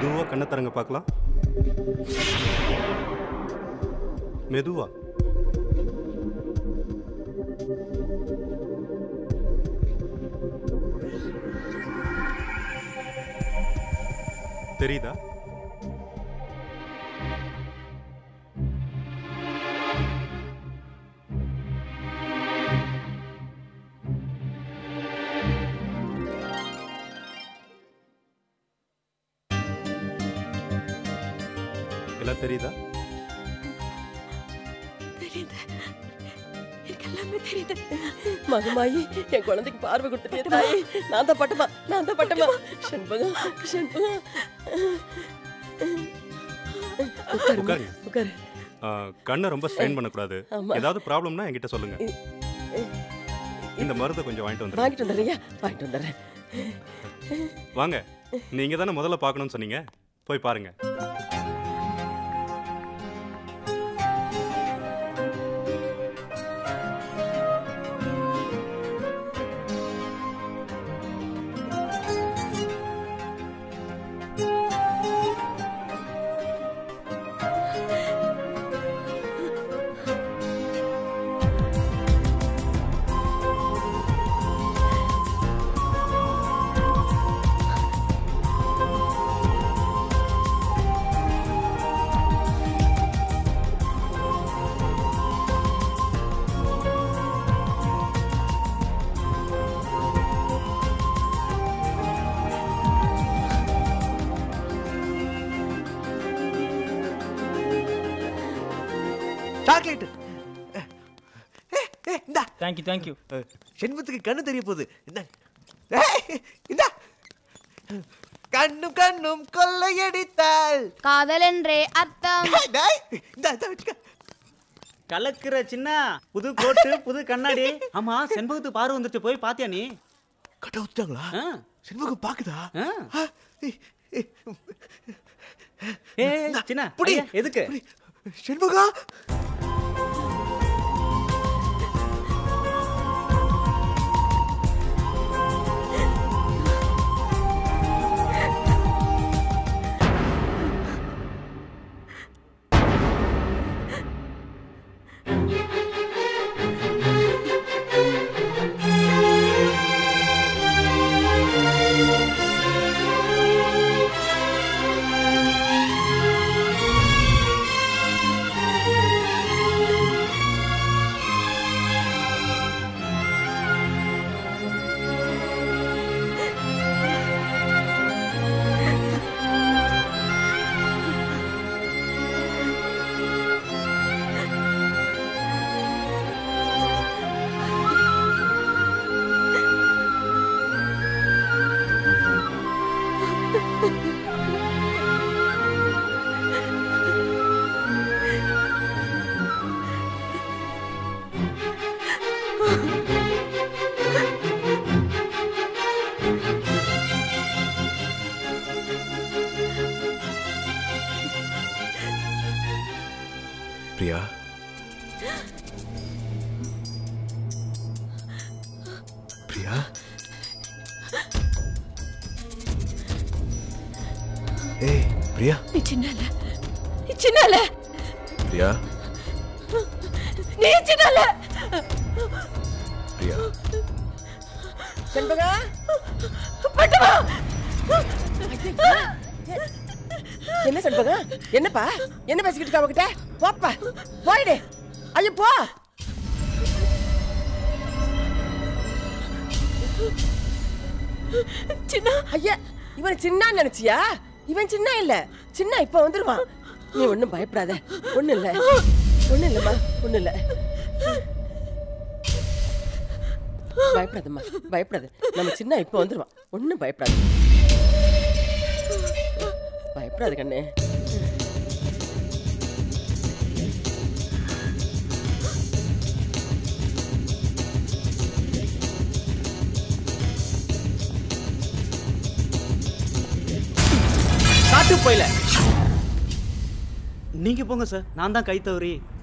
மெதுவா கண்ணை தரங்க பார்க்கலாம் மெதுவா தெரியுதா எல்லாம் தெரியுதா தெரியுது எனக்கு எல்லாமே தெரியுது மகமாயி என் குழந்தைக்கு பார்வை கொடுத்துட்டே தாயே நான் தான் பட்டமா நான் தான் பட்டமா செண்பகம் செண்பகம் உட்காருமா, உட்காருங்க. உட்காரு ஆ, கண்ணை ரொம்ப ஸ்ட்ரெயின் பண்ணக்கூடாது ஆமா. ஏதாவது ப்ராப்ளம்னா என்கிட்ட சொல்லுங்க இந்த மருந்தை கொஞ்சம் வாங்கிட்டு வந்துருங்க வாங்கிட்டு வந்துடுறியா வாங்கிட்டு வந்துடுறேன் வாங்க நீங்க தானே முதல்ல பார்க்கணும்னு சொன்னீங்க போய் பாருங்க சாக்லேட் இந்தா தேங்க்யூ தேங்க்யூ செண்பத்துக்கு கண்ணு தெரிய போகுது இந்தா ஏய், இந்தா கண்ணும் கண்ணும் கொள்ளையடித்தாள் காதல் என்றே அர்த்தம் டேய், இந்தா இந்தா வச்சுக்க கலக்குற சின்ன புது கோட்டு புது கண்ணாடி ஆமா செண்பகத்து பார்வை வந்துட்டு போய் பாத்தியா நீ கட்ட ஊத்துட்டாங்களா ஆ. செண்பகம் பாக்குதா ஆ. ஆ, ஏய், ஏய், ஏ இந்தா, சின்ன புடி. ஐயா, எதுக்கு புடி. செண்பகா பிரியா பிரியா ஏய் பிரியா நீ சின்னல நீ சின்னல பிரியா நீ சின்னல பிரியா செண்பகா பட்டமா என்ன செண்பகா என்னப்பா என்ன பேசிக்கிட்டு இருக்க அவகிட்ட போப்பா போயிடு ஐயோ போ சின்ன ஐயா இவன் சின்ன நினைச்சியா இவன் சின்ன இல்ல சின்ன இப்ப வந்துருவான் நீ ஒண்ணும் பயப்படாத ஒண்ணும் இல்ல ஒண்ணும் இல்லம்மா ஒண்ணும் இல்ல பயப்படாதம்மா பயப்படாத நம்ம சின்ன இப்ப வந்துருவான் ஒண்ணும் பயப்படாத பயப்படாத கண்ணு காட்டு போயில நீங்க போங்க சார் நான் தான் கை தவறி